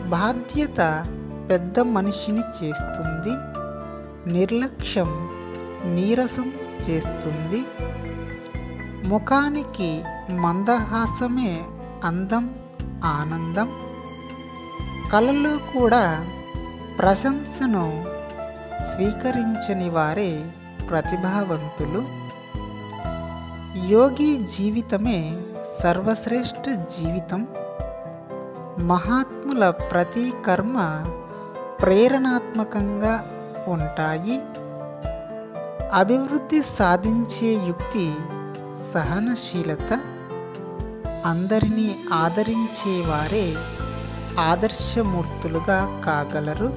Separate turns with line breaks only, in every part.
బాధ్యత పెద్ద మనిషిని చేస్తుంది నిర్లక్ష్యం నీరసం చేస్తుంది ముఖానికి మందహాసమే అందం ఆనందం కళలో కూడా ప్రశంసను స్వీకరించని వారే ప్రతిభావంతులు యోగి జీవితమే సర్వశ్రేష్ఠ జీవితం మహాత్ముల ప్రతి కర్మ ప్రేరణాత్మకంగా ఉంటాయి అభివృద్ధి సాధించే యుక్తి సహనశీలత అందరినీ ఆదరించేవారే ఆదర్శమూర్తులుగా కాగలరు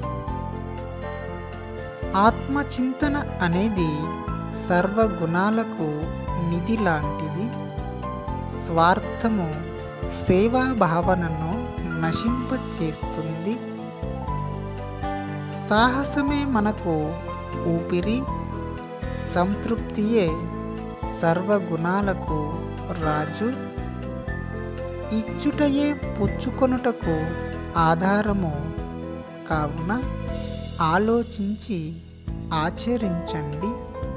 ఆత్మచింతన అనేది సర్వగుణాలకు నిధి లాంటిది స్వార్థము సేవా భావనను నశింపచేస్తుంది సాహసమే మనకు ఊపిరి సంతృప్తియే సర్వగుణాలకు రాజు ఇచ్చుటయే పుచ్చుకొనుటకు ఆధారము కావున ఆలోచించి ఆచరించండి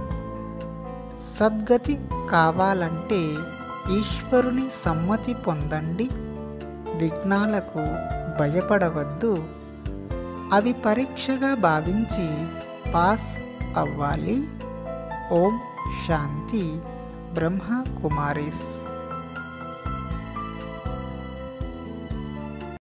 సద్గతి కావాలంటే ఈశ్వరుని సమ్మతి పొందండి విఘ్నాలకు భయపడవద్దు అవి పరీక్షగా భావించి పాస్ అవ్వాలి ఓం శాంతి బ్రహ్మ కుమారీస్